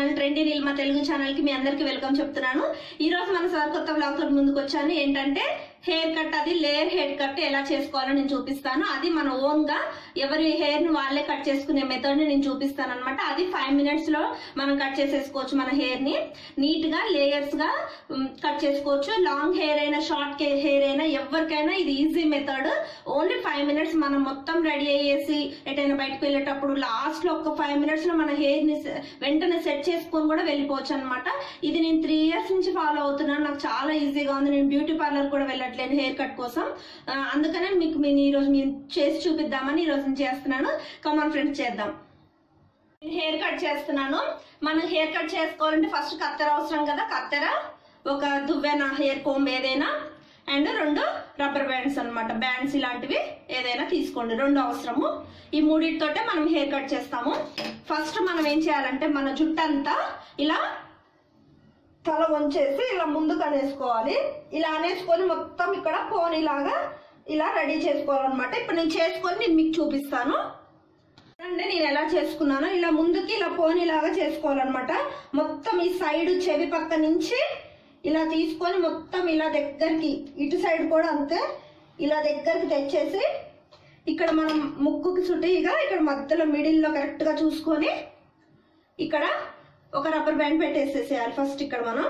channel trendy reel మా Telugu channel కి మీ అందరికి వెల్కమ్ చెప్తున్నాను ఈ రోజు మన సార్ కొత్త బ్లాగ్ తో ముందుకు వచ్చాను ఏంటంటే హెయిర్ కట్ అది లేయర్ హెయిర్ కట్ ఎలా చేసుకోవాలో నేను చూపిస్తాను అది మన ఓన్ గా ఎవరి హెయిర్ ని వాళ్ళే కట్ చేసుకునే మెథడ్ ని నేను చూపిస్తాను అనమాట అది ఫైవ్ మినిట్స్ లో మనం కట్ చేసేసుకోవచ్చు మన హెయిర్ ని నీట్ గా లేయర్స్ గా కట్ చేసుకోవచ్చు లాంగ్ హెయిర్ అయినా షార్ట్ హెయిర్ అయినా ఎవరికైనా ఇది easy method only five minutes మనం మొత్తం రెడీ అయ్యేసి ఎటైనా బయటకు వెళ్ళేటప్పుడు లాస్ట్ లో ఒక ఫైవ్ మినిట్స్ లో మన హెయిర్ ని సె- వెంటనే సెట్ చేసుకొని కూడా వెళ్ళిపోవచ్చు అనమాట ఇది నేను త్రీ ఇయర్స్ నుంచి ఫాలో అవుతున్నాను నాకు చాలా ఈజీగా ఉంది నేను బ్యూటీ పార్లర్ కూడా వెళ్ళట్లేదు హెయిర్ కట్ కోసం ఆ, అందుకనే మీకు నేను ఈ రోజు నేను చేసి చూపిద్దామని ఈ రోజు నేను చేస్తున్నాను కమాన్ ఫ్రెండ్స్ చేద్దాం నేను హెయిర్ కట్ చేస్తున్నాను మనం హెయిర్ కట్ చేసుకోవాలంటే ఫస్ట్ కత్తెర అవసరం కదా కత్తెర ఒక దువ్వెన హెయిర్ కోంబ్ ఏదైనా అండ్ రెండు రబ్బర్ బ్యాండ్స్ అన్నమాట బ్యాండ్స్ ఇలాంటివి ఏదైనా తీసుకోండి రెండు అవసరము ఈ మూడింటితోటే మనం హెయిర్ కట్ చేస్తాము ఫస్ట్ మనం ఏం చేయాలంటే మన జుట్టు అంతా ఇలా తల వంచేసి ఇలా ముందుకు అనేసుకోవాలి ఇలా అనేసుకొని మొత్తం ఇక్కడ పోనీ లాగా ఇలా రెడీ చేసుకోవాలన్నమాట ఇప్పుడు నేను చేసుకొని నేను మీకు చూపిస్తాను అంటే నేను ఎలా చేసుకున్నానో ఇలా ముందుకి ఇలా పోనీ లాగా చేసుకోవాలన్నమాట మొత్తం ఈ సైడ్ చెవి పక్క నుంచి ఇలా తీసుకొని మొత్తం ఇలా దగ్గరికి ఇటు సైడ్ కూడా అంతే ఇలా దగ్గరికి తెచ్చేసి ఇక్కడ మనం ముక్కుకి చుట్టిగా ఇక్కడ మధ్యలో మిడిల్లో కరెక్ట్గా చూసుకొని ఇక్కడ ఒక రబ్బర్ బ్యాండ్ పెట్టేసేసేయాలి ఫస్ట్ ఇక్కడ మనం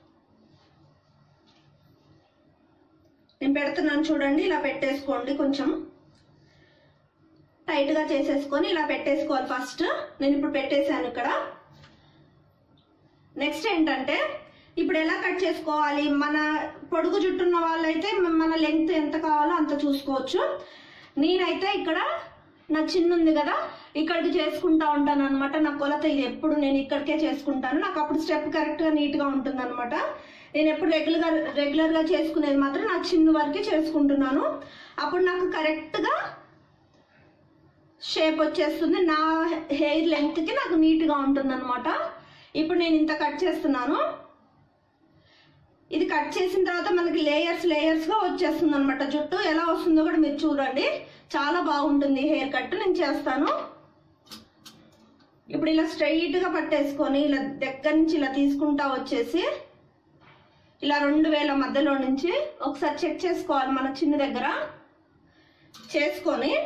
నేను పెడుతున్నాను చూడండి ఇలా పెట్టేసుకోండి కొంచెం టైట్ గా చేసేసుకొని ఇలా పెట్టేసుకోవాలి ఫస్ట్ నేను ఇప్పుడు పెట్టేశాను ఇక్కడ నెక్స్ట్ ఏంటంటే ఇప్పుడు ఎలా కట్ చేసుకోవాలి మన పొడుగు జుట్టున్న వాళ్ళైతే మన లెంగ్త్ ఎంత కావాలో అంత చూసుకోవచ్చు నేనైతే ఇక్కడ నా చిన్న ఉంది కదా ఇక్కడికి చేసుకుంటా ఉంటాను అనమాట నా కొలత ఇది ఎప్పుడు నేను ఇక్కడికే చేసుకుంటాను నాకు అప్పుడు స్టెప్ కరెక్ట్ గా నీట్ గా ఉంటుంది అనమాట నేను ఎప్పుడు రెగ్యులర్ గా రెగ్యులర్ గా చేసుకునేది మాత్రం నా చిన్న వరకే చేసుకుంటున్నాను అప్పుడు నాకు కరెక్ట్ గా షేప్ వచ్చేస్తుంది నా హెయిర్ లెంగ్త్ కి నాకు నీట్ గా ఉంటుంది అనమాట ఇప్పుడు నేను ఇంత కట్ చేస్తున్నాను ఇది కట్ చేసిన తర్వాత మనకి లేయర్స్ లేయర్స్ గా వచ్చేస్తుంది అనమాట జుట్టు ఎలా వస్తుందో కూడా మీరు చూడండి చాలా బాగుంటుంది హెయిర్ కట్ నేను చేస్తాను ఇప్పుడు ఇలా స్ట్రైట్ గా పట్టేసుకొని ఇలా దగ్గర నుంచి ఇలా తీసుకుంటా వచ్చేసి ఇలా రెండు వేల మధ్యలో నుంచి ఒకసారి చెక్ చేసుకోవాలి మన చిన్న దగ్గర చేసుకొని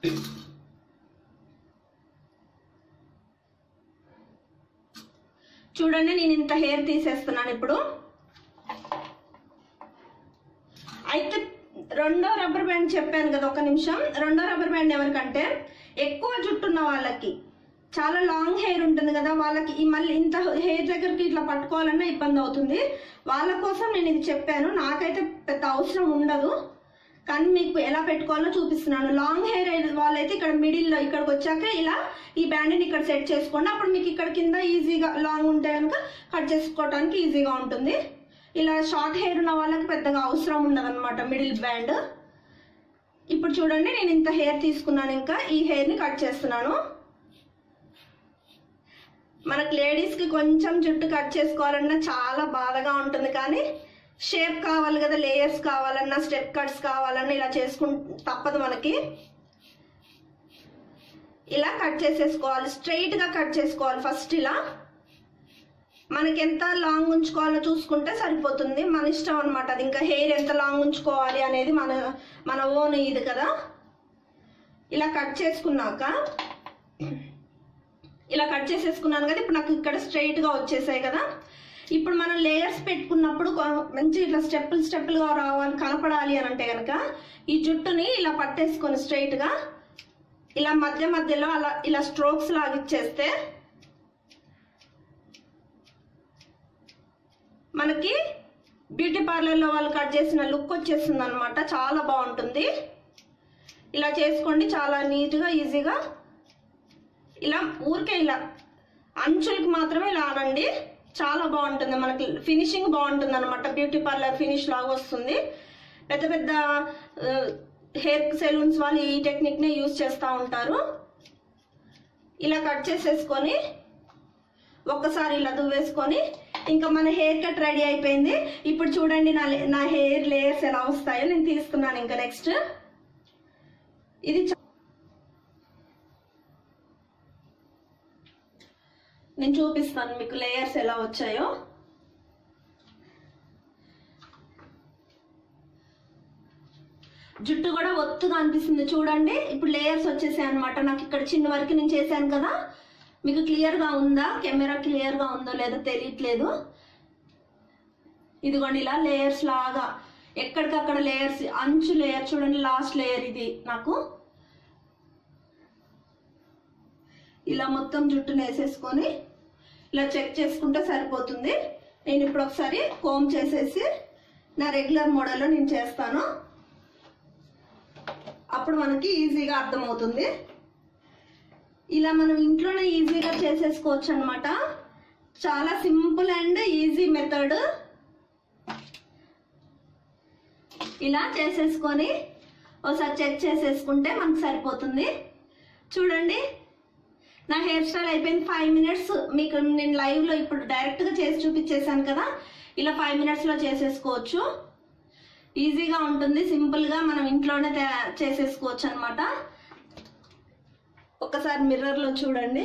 చూడండి నేను ఇంత హెయిర్ తీసేస్తున్నాను ఇప్పుడు అయితే రెండో రబ్బర్ బ్యాండ్ చెప్పాను కదా ఒక నిమిషం రెండో రబ్బర్ బ్యాండ్ ఎవరికంటే ఎక్కువ జుట్టు ఉన్న వాళ్ళకి చాలా లాంగ్ హెయిర్ ఉంటుంది కదా వాళ్ళకి ఈ మళ్ళీ ఇంత హెయిర్ దగ్గరికి ఇట్లా పట్టుకోవాలన్నా ఇబ్బంది అవుతుంది వాళ్ళ కోసం నేను ఇది చెప్పాను నాకైతే పెద్ద అవసరం ఉండదు కానీ మీకు ఎలా పెట్టుకోవాలో చూపిస్తున్నాను లాంగ్ హెయిర్ వాళ్ళైతే ఇక్కడ మిడిల్లో ఇక్కడికి వచ్చాక ఇలా ఈ బ్యాండ్ని ఇక్కడ సెట్ చేసుకోండి అప్పుడు మీకు ఇక్కడ కింద ఈజీగా లాంగ్ ఉంటే కనుక కట్ చేసుకోవడానికి ఈజీగా ఉంటుంది ఇలా షార్ట్ హెయిర్ ఉన్న వాళ్ళకి పెద్దగా అవసరం ఉండదు అనమాట మిడిల్ బ్యాండ్ ఇప్పుడు చూడండి నేను ఇంత హెయిర్ తీసుకున్నాను ఇంకా ఈ హెయిర్ని కట్ చేస్తున్నాను మనకు లేడీస్కి కొంచెం జుట్టు కట్ చేసుకోవాలన్నా చాలా బాధగా ఉంటుంది కానీ షేప్ కావాలి కదా లేయర్స్ కావాలన్నా స్టెప్ కట్స్ కావాలన్నా ఇలా చేసుకు తప్పదు మనకి ఇలా కట్ చేసేసుకోవాలి స్ట్రైట్ గా కట్ చేసుకోవాలి ఫస్ట్ ఇలా మనకి ఎంత లాంగ్ ఉంచుకోవాలో చూసుకుంటే సరిపోతుంది మన ఇష్టం అనమాట అది ఇంకా హెయిర్ ఎంత లాంగ్ ఉంచుకోవాలి అనేది మన మన ఓన్ ఇది కదా ఇలా కట్ చేసుకున్నాక ఇలా కట్ చేసేసుకున్నాను కదా ఇప్పుడు నాకు ఇక్కడ స్ట్రైట్ గా వచ్చేసాయి కదా ఇప్పుడు మనం లేయర్స్ పెట్టుకున్నప్పుడు కొ- మంచి ఇట్లా స్టెప్పులు స్టెప్పులుగా రావాలి కనపడాలి అని అంటే కనుక ఈ జుట్టుని ఇలా పట్టేసుకొని స్ట్రైట్ గా ఇలా మధ్య మధ్యలో అలా ఇలా స్ట్రోక్స్ లాగా ఇచ్చేస్తే మనకి బ్యూటీ పార్లర్లో వాళ్ళు కట్ చేసిన లుక్ వచ్చేస్తుంది అనమాట చాలా బాగుంటుంది ఇలా చేసుకోండి చాలా నీట్గా ఈజీగా ఇలా ఊరికే ఇలా అంచులకి మాత్రమే ఇలా ఆనండి చాలా బాగుంటుంది మనకి ఫినిషింగ్ బాగుంటుంది అనమాట బ్యూటీ పార్లర్ ఫినిష్ లాగా వస్తుంది పెద్ద పెద్ద హెయిర్ సెలూన్స్ వాళ్ళు ఈ టెక్నిక్నే యూజ్ చేస్తూ ఉంటారు ఇలా కట్ చేసేసుకొని ఒక్కసారి ఇలా దువ్వేసుకొని ఇంకా మన హెయిర్ కట్ రెడీ అయిపోయింది ఇప్పుడు చూడండి నా లే- నా హెయిర్ లేయర్స్ ఎలా వస్తాయో నేను తీస్తున్నాను ఇంకా నెక్స్ట్ ఇది చ- నేను చూపిస్తాను మీకు లేయర్స్ ఎలా వచ్చాయో జుట్టు కూడా ఒత్తుగా అనిపిస్తుంది చూడండి ఇప్పుడు లేయర్స్ వచ్చేసాయి అనమాట నాకు ఇక్కడ చిన్న వరకు నేను చేశాను కదా మీకు క్లియర్గా ఉందా కెమెరా క్లియర్గా ఉందో లేదో తెలియట్లేదు ఇదిగోండి ఇలా లేయర్స్ లాగా ఎక్కడికక్కడ లేయర్స్ అంచు లేయర్ చూడండి లాస్ట్ లేయర్ ఇది నాకు ఇలా మొత్తం జుట్టును వేసేసుకొని ఇలా చెక్ చేసుకుంటే సరిపోతుంది నేను ఇప్పుడు ఒకసారి కోమ్ చేసేసి నా రెగ్యులర్ మోడల్లో నేను చేస్తాను అప్పుడు మనకి ఈజీగా అర్థమవుతుంది ఇలా మనం ఇంట్లోనే ఈజీగా చేసేసుకోవచ్చు అనమాట చాలా సింపుల్ అండ్ ఈజీ మెథడ్ ఇలా చేసేసుకొని ఒకసారి చెక్ చేసేసుకుంటే మనకు సరిపోతుంది చూడండి నా హెయిర్ స్టైల్ అయిపోయింది ఫైవ్ మినిట్స్ మీకు నేను లైవ్లో ఇప్పుడు డైరెక్ట్గా చేసి చూపించేశాను కదా ఇలా ఫైవ్ మినిట్స్లో చేసేసుకోవచ్చు ఈజీగా ఉంటుంది సింపుల్గా మనం ఇంట్లోనే తయా- చేసేసుకోవచ్చు అనమాట ఒక్కసారి మిర్రర్లో చూడండి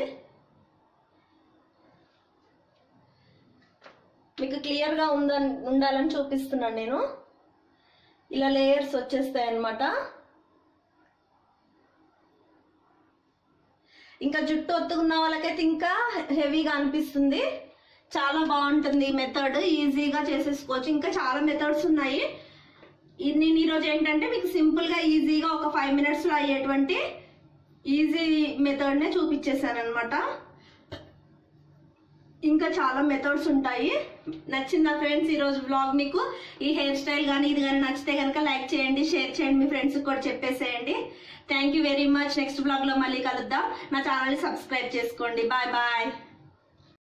మీకు క్లియర్గా ఉందని ఉండాలని చూపిస్తున్నాను నేను ఇలా లేయర్స్ వచ్చేస్తాయి అన్నమాట ఇంకా జుట్టు ఒత్తుకున్న వాళ్ళకైతే ఇంకా హెవీగా అనిపిస్తుంది చాలా బాగుంటుంది ఈ మెథడ్ ఈజీగా చేసేసుకోవచ్చు ఇంకా చాలా మెథడ్స్ ఉన్నాయి ఈ- నేను ఈరోజు ఏంటంటే మీకు సింపుల్గా ఈజీగా ఒక ఫైవ్ మినిట్స్లో అయ్యేటువంటి ఈజీ మెథడ్నే చూపించేశాను అనమాట ఇంకా చాలా మెథడ్స్ ఉంటాయి నచ్చిందా ఫ్రెండ్స్ ఈరోజు బ్లాగ్ మీకు ఈ హెయిర్ స్టైల్ కానీ ఇది కానీ నచ్చితే కనుక లైక్ చేయండి షేర్ చేయండి మీ ఫ్రెండ్స్కి కూడా చెప్పేసేయండి thank you very much next బ్లాగ్లో మళ్ళీ కలుద్దాం నా ఛానల్ని సబ్స్క్రైబ్ చేసుకోండి బాయ్ బాయ్